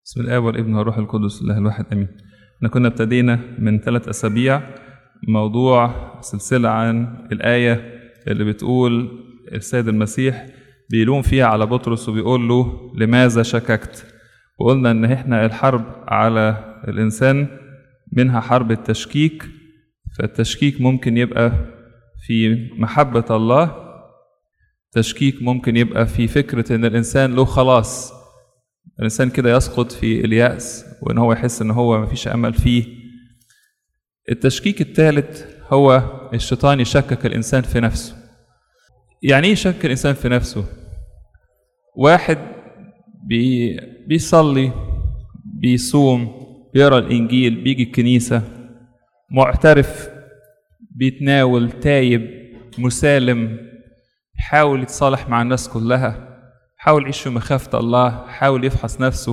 بسم الآب والابن والروح القدس الله الواحد آمين. احنا كنا ابتدينا من ثلاث أسابيع موضوع سلسلة عن الآية اللي بتقول السيد المسيح بيلوم فيها على بطرس وبيقول له لماذا شككت؟ وقلنا إن احنا الحرب على الإنسان منها حرب التشكيك فالتشكيك ممكن يبقى في محبة الله تشكيك ممكن يبقى في فكرة إن الإنسان له خلاص الإنسان كده يسقط في اليأس وإن هو يحس إن هو مفيش أمل فيه التشكيك الثالث هو الشيطان يشكك الإنسان في نفسه يعني إيه يشكك الإنسان في نفسه؟ واحد بي بيصلي بيصوم بيقرا الإنجيل بيجي الكنيسة معترف بيتناول تايب مسالم يحاول يتصالح مع الناس كلها حاول يعيش في مخافة الله حاول يفحص نفسه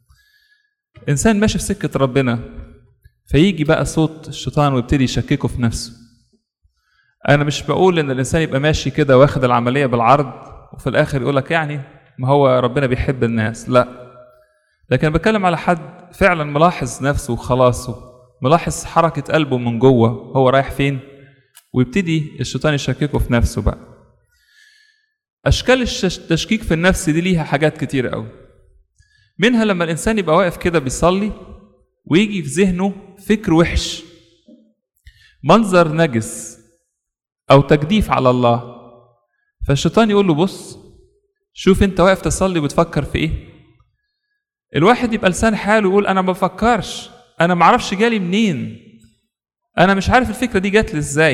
إنسان ماشي في سكة ربنا فيجي بقى صوت الشيطان ويبتدي يشككه في نفسه أنا مش بقول إن الإنسان يبقى ماشي كده واخد العملية بالعرض وفي الآخر يقول لك يعني ما هو ربنا بيحب الناس لا لكن بتكلم على حد فعلا ملاحظ نفسه وخلاصه ملاحظ حركة قلبه من جوه هو رايح فين ويبتدي الشيطان يشككه في نفسه بقى أشكال التشكيك في النفس دي ليها حاجات كتير قوي منها لما الإنسان يبقى واقف كده بيصلي ويجي في ذهنه فكر وحش منظر نجس أو تجديف على الله فالشيطان يقول له بص شوف أنت واقف تصلي بتفكر في إيه الواحد يبقى لسان حاله يقول أنا ما بفكرش أنا معرفش جالي منين أنا مش عارف الفكرة دي جات لي إزاي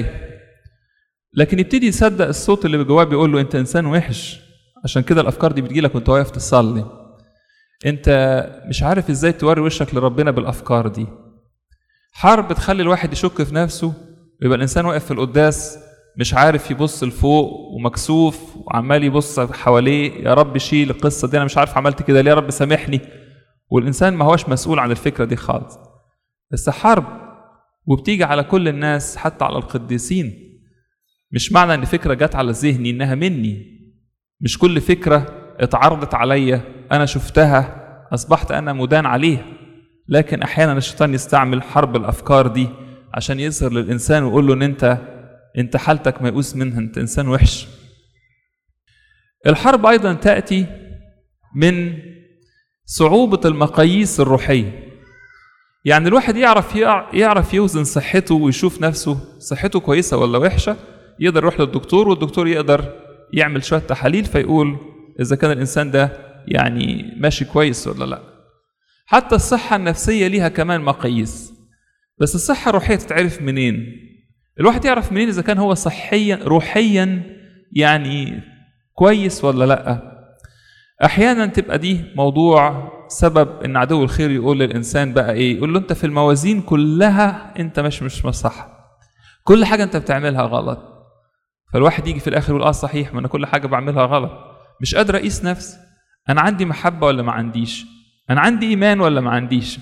لكن يبتدي يصدق الصوت اللي جواه بيقول له انت انسان وحش عشان كده الافكار دي بتجيلك وانت واقف تصلي انت مش عارف ازاي توري وشك لربنا بالافكار دي حرب بتخلي الواحد يشك في نفسه ويبقى الانسان واقف في القداس مش عارف يبص لفوق ومكسوف وعمال يبص حواليه يا رب شيل القصه دي انا مش عارف عملت كده ليه يا رب سامحني والانسان ما هوش مسؤول عن الفكره دي خالص بس حرب وبتيجي على كل الناس حتى على القديسين مش معنى ان فكره جت على ذهني انها مني مش كل فكره اتعرضت عليا انا شفتها اصبحت انا مدان عليها لكن احيانا الشيطان يستعمل حرب الافكار دي عشان يظهر للانسان ويقول له ان انت انت حالتك ميؤوس منها انت انسان وحش الحرب ايضا تاتي من صعوبه المقاييس الروحيه يعني الواحد يعرف يعرف يوزن صحته ويشوف نفسه صحته كويسه ولا وحشه يقدر يروح للدكتور والدكتور يقدر يعمل شويه تحاليل فيقول اذا كان الانسان ده يعني ماشي كويس ولا لا حتى الصحه النفسيه ليها كمان مقاييس بس الصحه الروحيه تتعرف منين الواحد يعرف منين اذا كان هو صحيا روحيا يعني كويس ولا لا احيانا تبقى دي موضوع سبب ان عدو الخير يقول للانسان بقى ايه يقول له انت في الموازين كلها انت مش مش صح كل حاجه انت بتعملها غلط فالواحد يجي في الاخر يقول اه صحيح ما انا كل حاجه بعملها غلط مش قادر اقيس نفسي انا عندي محبه ولا ما عنديش انا عندي ايمان ولا ما عنديش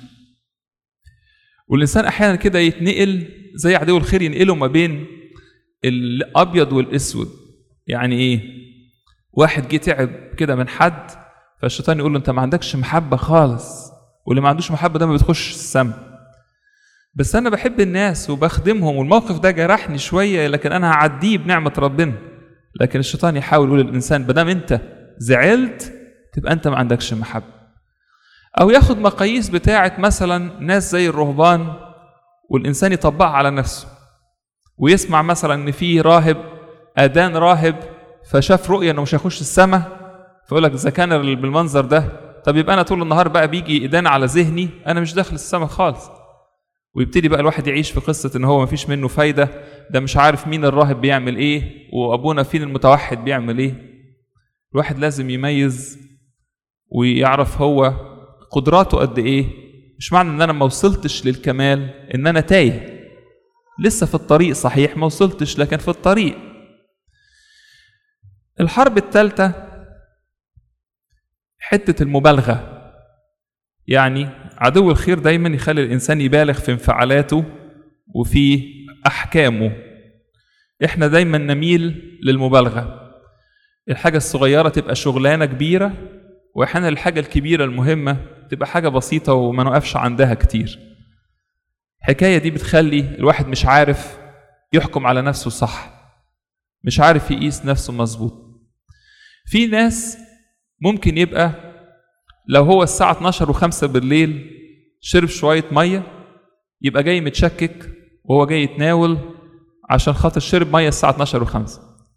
والانسان احيانا كده يتنقل زي عدو الخير ينقله ما بين الابيض والاسود يعني ايه واحد جه تعب كده من حد فالشيطان يقول له انت ما عندكش محبه خالص واللي ما عندوش محبه ده ما بتخش السما بس انا بحب الناس وبخدمهم والموقف ده جرحني شويه لكن انا هعديه بنعمه ربنا لكن الشيطان يحاول يقول للانسان ما دام انت زعلت تبقى انت ما عندكش محبه او ياخد مقاييس بتاعه مثلا ناس زي الرهبان والانسان يطبقها على نفسه ويسمع مثلا ان في راهب ادان راهب فشاف رؤيه انه مش هيخش السماء فيقول لك اذا كان بالمنظر ده طب يبقى انا طول النهار بقى بيجي ادانه على ذهني انا مش داخل السماء خالص ويبتدي بقى الواحد يعيش في قصة إن هو مفيش منه فايدة ده مش عارف مين الراهب بيعمل إيه وأبونا فين المتوحد بيعمل إيه الواحد لازم يميز ويعرف هو قدراته قد إيه مش معنى إن أنا ما وصلتش للكمال إن أنا تايه لسه في الطريق صحيح ما وصلتش لكن في الطريق الحرب الثالثة حتة المبالغة يعني عدو الخير دايما يخلي الانسان يبالغ في انفعالاته وفي احكامه احنا دايما نميل للمبالغه الحاجه الصغيره تبقى شغلانه كبيره واحيانا الحاجة الكبيرة المهمة تبقى حاجة بسيطة وما نقفش عندها كتير الحكاية دي بتخلي الواحد مش عارف يحكم على نفسه صح مش عارف يقيس نفسه مظبوط في ناس ممكن يبقى لو هو الساعة 12 و5 بالليل شرب شوية مية يبقى جاي متشكك وهو جاي يتناول عشان خاطر شرب مية الساعة 12 و5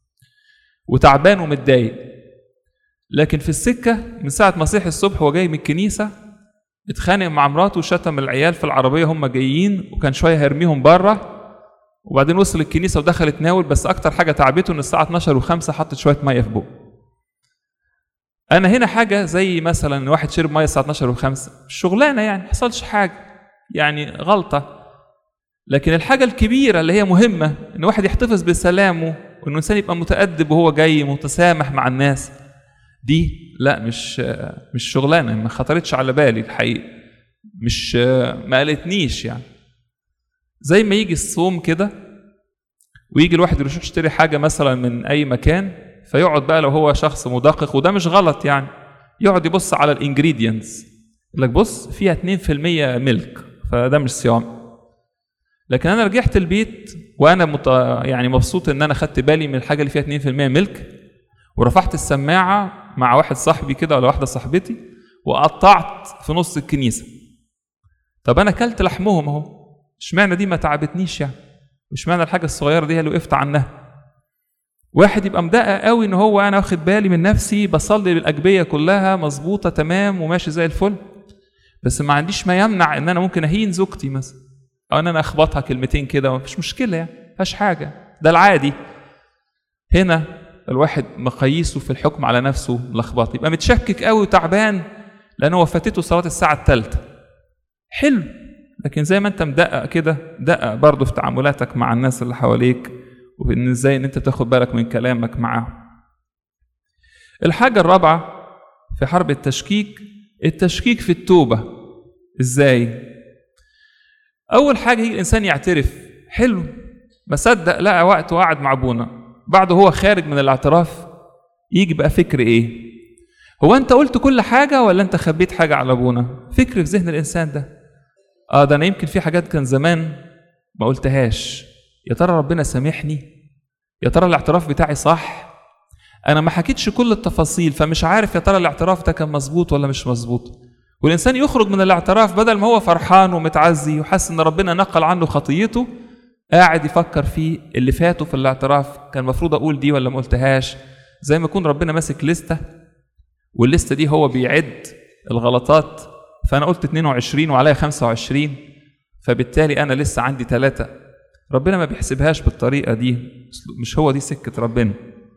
وتعبان ومتضايق لكن في السكة من ساعة ما صحي الصبح وهو جاي من الكنيسة اتخانق مع مراته وشتم العيال في العربية هم جايين وكان شوية هيرميهم بره وبعدين وصل الكنيسة ودخل اتناول بس أكتر حاجة تعبته إن الساعة 12 و5 حطت شوية مية في بقه أنا هنا حاجة زي مثلا إن واحد شرب مية الساعة 12 و5 مش شغلانة يعني ما حصلش حاجة يعني غلطة لكن الحاجة الكبيرة اللي هي مهمة إن واحد يحتفظ بسلامه وإن الإنسان يبقى متأدب وهو جاي متسامح مع الناس دي لا مش مش شغلانة ما خطرتش على بالي الحقيقة مش ما قالتنيش يعني زي ما يجي الصوم كده ويجي الواحد يروح يشتري حاجة مثلا من أي مكان فيقعد بقى لو هو شخص مدقق وده مش غلط يعني يقعد يبص على الانجريدينتس يقول لك بص فيها 2% ملك فده مش صيام لكن انا رجعت البيت وانا مت... يعني مبسوط ان انا خدت بالي من الحاجه اللي فيها 2% ملك ورفعت السماعه مع واحد صاحبي كده ولا واحده صاحبتي وقطعت في نص الكنيسه طب انا اكلت لحمهم اهو اشمعنى دي ما تعبتنيش يعني اشمعنى الحاجه الصغيره دي اللي وقفت عنها واحد يبقى مدقق قوي ان هو انا واخد بالي من نفسي بصلي بالاجبيه كلها مظبوطه تمام وماشي زي الفل بس ما عنديش ما يمنع ان انا ممكن اهين زوجتي مثلا او ان انا اخبطها كلمتين كده مفيش مشكله يعني مفيهاش حاجه ده العادي هنا الواحد مقاييسه في الحكم على نفسه لخبط يبقى متشكك قوي وتعبان لان هو فاتته صلاه الساعه الثالثه حلو لكن زي ما انت مدقق كده دقق برضه في تعاملاتك مع الناس اللي حواليك وان ازاي ان انت تاخد بالك من كلامك معاهم الحاجه الرابعه في حرب التشكيك التشكيك في التوبه ازاي اول حاجه يجي الانسان يعترف حلو بصدق لقى وقت وقعد مع ابونا بعد هو خارج من الاعتراف يجي بقى فكر ايه هو انت قلت كل حاجه ولا انت خبيت حاجه على ابونا فكر في ذهن الانسان ده اه ده انا يمكن في حاجات كان زمان ما قلتهاش يا ترى ربنا سامحني يا ترى الاعتراف بتاعي صح انا ما حكيتش كل التفاصيل فمش عارف يا ترى الاعتراف ده كان مظبوط ولا مش مظبوط والانسان يخرج من الاعتراف بدل ما هو فرحان ومتعزي وحاسس ان ربنا نقل عنه خطيته قاعد يفكر في اللي فاته في الاعتراف كان المفروض اقول دي ولا ما قلتهاش زي ما يكون ربنا ماسك لستة واللستة دي هو بيعد الغلطات فانا قلت 22 وعليا 25 فبالتالي انا لسه عندي ثلاثة ربنا ما بيحسبهاش بالطريقة دي مش هو دي سكة ربنا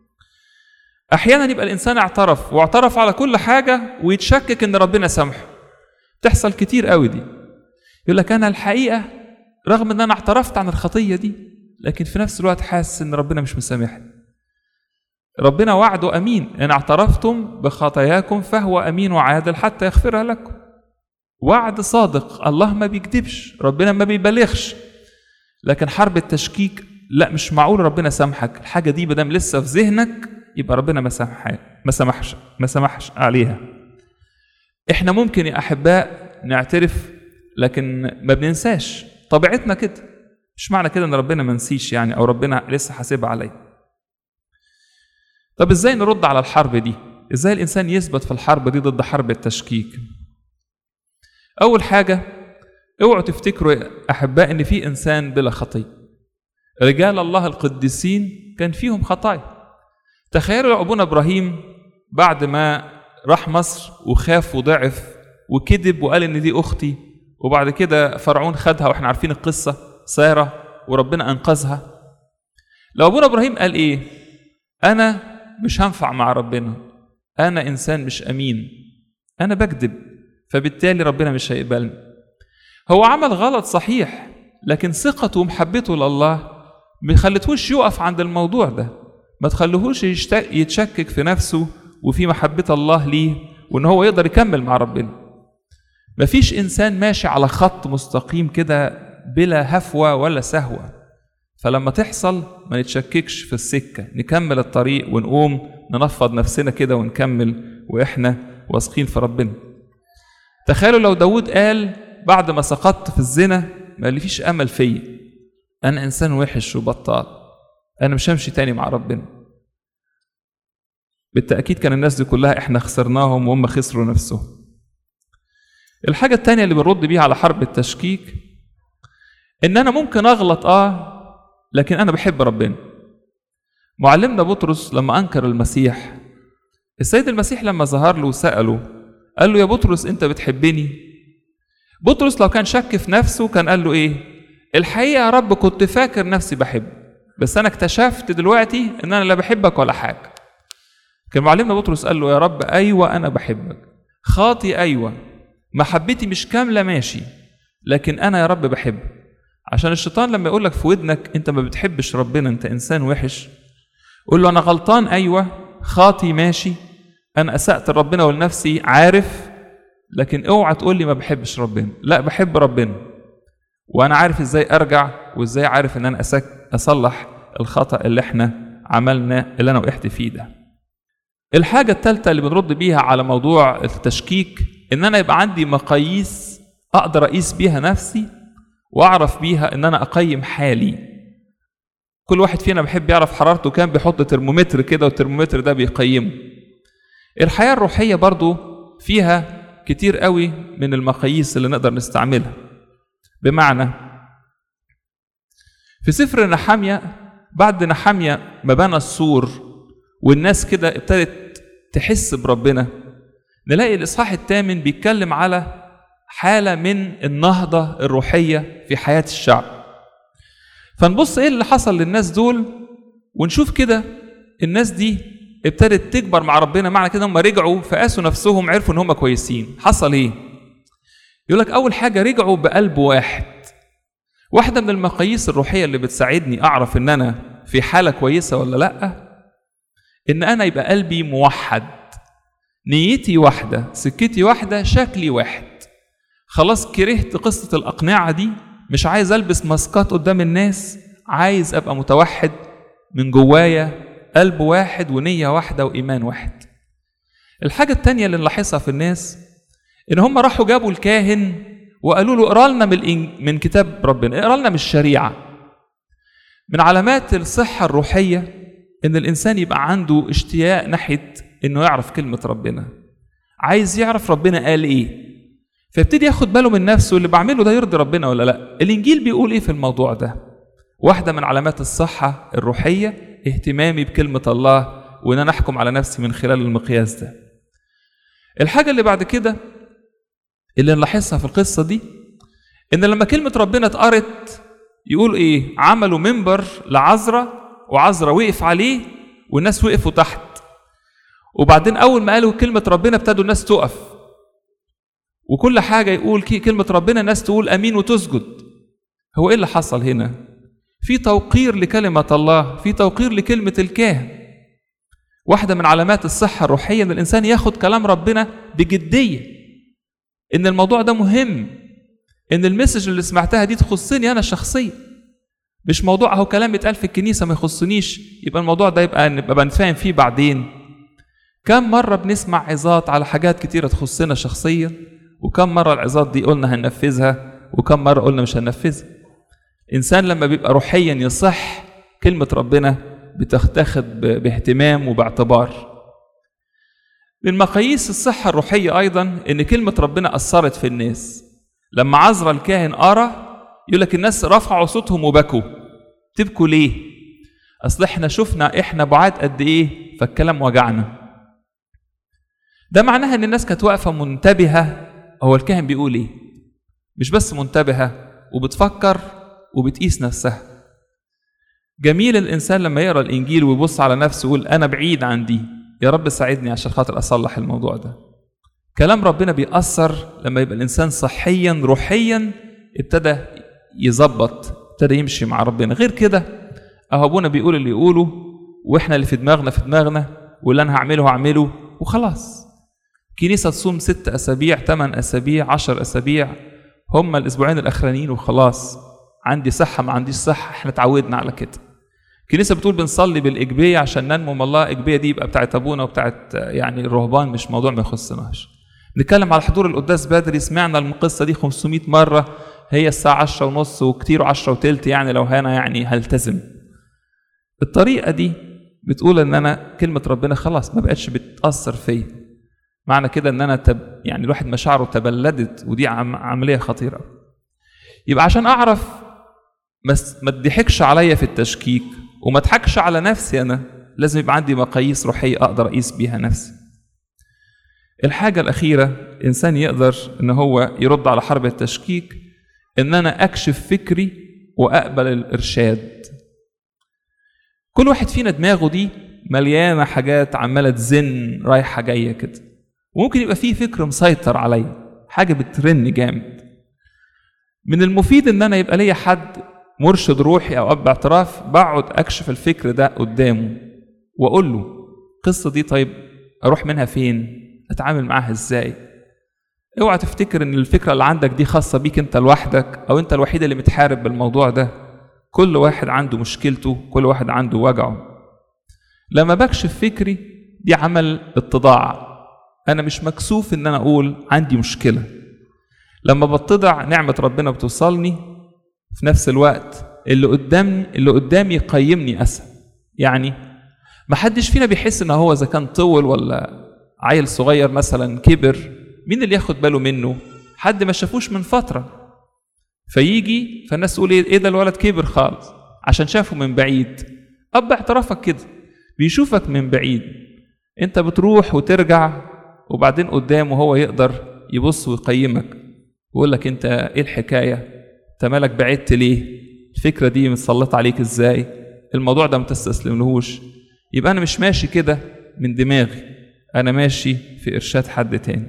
احيانا يبقى الانسان اعترف واعترف على كل حاجة ويتشكك ان ربنا سامحه تحصل كتير قوي دي يقول لك انا الحقيقة رغم ان انا اعترفت عن الخطية دي لكن في نفس الوقت حاسس ان ربنا مش مسامحني ربنا وعده امين ان اعترفتم بخطاياكم فهو امين وعادل حتى يغفرها لكم وعد صادق الله ما بيكذبش ربنا ما بيبالغش لكن حرب التشكيك لا مش معقول ربنا سامحك الحاجه دي مادام لسه في ذهنك يبقى ربنا ما سامحها ما سامحش ما سامحش عليها احنا ممكن يا احباء نعترف لكن ما بننساش طبيعتنا كده مش معنى كده ان ربنا ما نسيش يعني او ربنا لسه حاسبها عليا طب ازاي نرد على الحرب دي ازاي الانسان يثبت في الحرب دي ضد حرب التشكيك اول حاجه اوعوا تفتكروا يا احباء ان في انسان بلا خطيه رجال الله القديسين كان فيهم خطايا تخيلوا لو ابونا ابراهيم بعد ما راح مصر وخاف وضعف وكذب وقال ان دي اختي وبعد كده فرعون خدها واحنا عارفين القصه ساره وربنا انقذها لو ابونا ابراهيم قال ايه انا مش هنفع مع ربنا انا انسان مش امين انا بكذب فبالتالي ربنا مش هيقبلني هو عمل غلط صحيح لكن ثقته ومحبته لله ما خلتهوش يقف عند الموضوع ده ما تخليهوش يتشكك في نفسه وفي محبة الله ليه وان هو يقدر يكمل مع ربنا مفيش انسان ماشي على خط مستقيم كده بلا هفوة ولا سهوة فلما تحصل ما نتشككش في السكة نكمل الطريق ونقوم ننفض نفسنا كده ونكمل واحنا واثقين في ربنا تخيلوا لو داود قال بعد ما سقطت في الزنا ما فيش امل فيا انا انسان وحش وبطال انا مش همشي تاني مع ربنا بالتاكيد كان الناس دي كلها احنا خسرناهم وهم خسروا نفسهم الحاجه التانية اللي بنرد بيها على حرب التشكيك ان انا ممكن اغلط اه لكن انا بحب ربنا معلمنا بطرس لما انكر المسيح السيد المسيح لما ظهر له وساله قال له يا بطرس انت بتحبني بطرس لو كان شك في نفسه كان قال له ايه الحقيقه يا رب كنت فاكر نفسي بحب بس انا اكتشفت دلوقتي ان انا لا بحبك ولا حاجه كان معلمنا بطرس قال له يا رب ايوه انا بحبك خاطي ايوه محبتي مش كامله ماشي لكن انا يا رب بحبك عشان الشيطان لما يقول لك في ودنك انت ما بتحبش ربنا انت انسان وحش قول له انا غلطان ايوه خاطي ماشي انا اسات لربنا ولنفسي عارف لكن اوعى تقول لي ما بحبش ربنا لا بحب ربنا وانا عارف ازاي ارجع وازاي عارف ان انا أسك اصلح الخطا اللي احنا عملنا اللي انا وقعت فيه ده الحاجه الثالثه اللي بنرد بيها على موضوع التشكيك ان انا يبقى عندي مقاييس اقدر اقيس بيها نفسي واعرف بيها ان انا اقيم حالي كل واحد فينا بيحب يعرف حرارته كام بيحط ترمومتر كده والترمومتر ده بيقيمه الحياه الروحيه برضو فيها كتير قوي من المقاييس اللي نقدر نستعملها بمعنى في سفر نحامية بعد نحامية ما بنى السور والناس كده ابتدت تحس بربنا نلاقي الإصحاح الثامن بيتكلم على حالة من النهضة الروحية في حياة الشعب فنبص ايه اللي حصل للناس دول ونشوف كده الناس دي ابتدت تكبر مع ربنا معنى كده هم رجعوا فقاسوا نفسهم عرفوا ان هم كويسين حصل ايه يقول لك اول حاجه رجعوا بقلب واحد واحده من المقاييس الروحيه اللي بتساعدني اعرف ان انا في حاله كويسه ولا لا ان انا يبقى قلبي موحد نيتي واحده سكتي واحده شكلي واحد خلاص كرهت قصه الاقنعه دي مش عايز البس ماسكات قدام الناس عايز ابقى متوحد من جوايا قلب واحد ونية واحدة وإيمان واحد الحاجة التانية اللي نلاحظها في الناس إن هم راحوا جابوا الكاهن وقالوا له اقرا لنا من, من كتاب ربنا اقرا لنا من الشريعة من علامات الصحة الروحية إن الإنسان يبقى عنده اشتياق ناحية إنه يعرف كلمة ربنا عايز يعرف ربنا قال إيه فيبتدي ياخد باله من نفسه اللي بعمله ده يرضي ربنا ولا لا الإنجيل بيقول إيه في الموضوع ده واحدة من علامات الصحة الروحية اهتمامي بكلمة الله وإن أنا أحكم على نفسي من خلال المقياس ده. الحاجة اللي بعد كده اللي نلاحظها في القصة دي إن لما كلمة ربنا اتقرت يقول إيه؟ عملوا منبر لعذرة وعذرة وقف عليه والناس وقفوا تحت. وبعدين أول ما قالوا كلمة ربنا ابتدوا الناس تقف. وكل حاجة يقول كلمة ربنا الناس تقول أمين وتسجد. هو إيه اللي حصل هنا؟ في توقير لكلمة الله في توقير لكلمة الكاهن واحدة من علامات الصحة الروحية إن الإنسان ياخد كلام ربنا بجدية إن الموضوع ده مهم إن المسج اللي سمعتها دي تخصني أنا شخصيا مش موضوع أهو كلام اتقال في الكنيسة ما يخصنيش يبقى الموضوع ده يبقى نبقى نتفاهم فيه بعدين كم مرة بنسمع عظات على حاجات كتيرة تخصنا شخصيا وكم مرة العظات دي قلنا هننفذها وكم مرة قلنا مش هننفذها إنسان لما بيبقى روحيا يصح كلمة ربنا بتتاخد باهتمام وباعتبار من مقاييس الصحة الروحية أيضا إن كلمة ربنا أثرت في الناس لما عزرا الكاهن قرا يقول لك الناس رفعوا صوتهم وبكوا تبكوا ليه؟ أصل إحنا شفنا إحنا بعاد قد إيه فالكلام وجعنا ده معناها إن الناس كانت واقفة منتبهة هو الكاهن بيقول إيه؟ مش بس منتبهة وبتفكر وبتقيس نفسها جميل الانسان لما يقرا الانجيل ويبص على نفسه ويقول انا بعيد عن دي يا رب ساعدني عشان خاطر اصلح الموضوع ده كلام ربنا بيأثر لما يبقى الانسان صحيا روحيا ابتدى يظبط ابتدى يمشي مع ربنا غير كده اهو ابونا بيقول اللي يقوله واحنا اللي في دماغنا في دماغنا واللي انا هعمله هعمله وخلاص كنيسة تصوم ست أسابيع ثمان أسابيع عشر أسابيع هم الأسبوعين الأخرانيين وخلاص عندي صحة ما عنديش صحة احنا اتعودنا على كده الكنيسه بتقول بنصلي بالاجبيه عشان ننمو من الله اجبيه دي يبقى بتاعت ابونا وبتاعت يعني الرهبان مش موضوع ما يخصناش نتكلم على حضور القداس بدري سمعنا القصه دي 500 مره هي الساعه 10 ونص وكتير 10 وتلت يعني لو انا يعني هلتزم الطريقه دي بتقول ان انا كلمه ربنا خلاص ما بقتش بتاثر فيا معنى كده ان انا تب يعني الواحد مشاعره تبلدت ودي عم عمليه خطيره يبقى عشان اعرف ما تضحكش عليا في التشكيك وما اضحكش على نفسي انا لازم يبقى عندي مقاييس روحيه اقدر اقيس بيها نفسي الحاجه الاخيره انسان يقدر ان هو يرد على حرب التشكيك ان انا اكشف فكري واقبل الارشاد كل واحد فينا دماغه دي مليانه حاجات عماله تزن رايحه جايه كده وممكن يبقى فيه فكر مسيطر عليا حاجه بترن جامد من المفيد ان انا يبقى ليا حد مرشد روحي او اب اعتراف بقعد اكشف الفكر ده قدامه واقول له القصه دي طيب اروح منها فين اتعامل معاها ازاي اوعى تفتكر ان الفكره اللي عندك دي خاصه بيك انت لوحدك او انت الوحيد اللي متحارب بالموضوع ده كل واحد عنده مشكلته كل واحد عنده وجعه لما بكشف فكري دي عمل اتضاع انا مش مكسوف ان انا اقول عندي مشكله لما بتضع نعمه ربنا بتوصلني في نفس الوقت اللي قدامي اللي قدامي يقيمني اسهل يعني ما حدش فينا بيحس ان هو اذا كان طول ولا عيل صغير مثلا كبر مين اللي ياخد باله منه حد ما شافوش من فتره فيجي فالناس تقول ايه ده الولد كبر خالص عشان شافه من بعيد اب اعترافك كده بيشوفك من بعيد انت بتروح وترجع وبعدين قدامه هو يقدر يبص ويقيمك ويقول لك انت ايه الحكايه انت مالك بعدت ليه الفكره دي متسلطه عليك ازاي الموضوع ده ما تستسلملهوش يبقى انا مش ماشي كده من دماغي انا ماشي في ارشاد حد تاني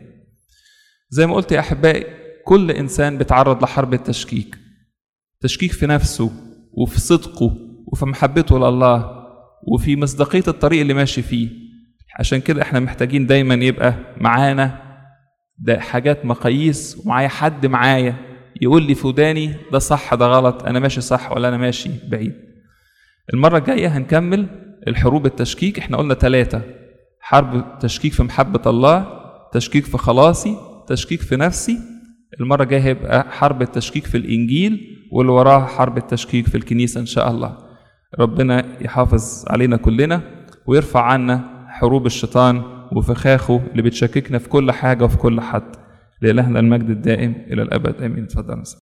زي ما قلت يا احبائي كل انسان بيتعرض لحرب التشكيك تشكيك في نفسه وفي صدقه وفي محبته لله وفي مصداقيه الطريق اللي ماشي فيه عشان كده احنا محتاجين دايما يبقى معانا ده حاجات مقاييس ومعايا حد معايا يقول لي في وداني ده صح ده غلط انا ماشي صح ولا انا ماشي بعيد المره الجايه هنكمل الحروب التشكيك احنا قلنا ثلاثه حرب تشكيك في محبه الله تشكيك في خلاصي تشكيك في نفسي المره الجايه هيبقى حرب التشكيك في الانجيل واللي وراها حرب التشكيك في الكنيسه ان شاء الله ربنا يحافظ علينا كلنا ويرفع عنا حروب الشيطان وفخاخه اللي بتشككنا في كل حاجه وفي كل حد لإلهنا المجد الدائم إلى الأبد آمين اتفضل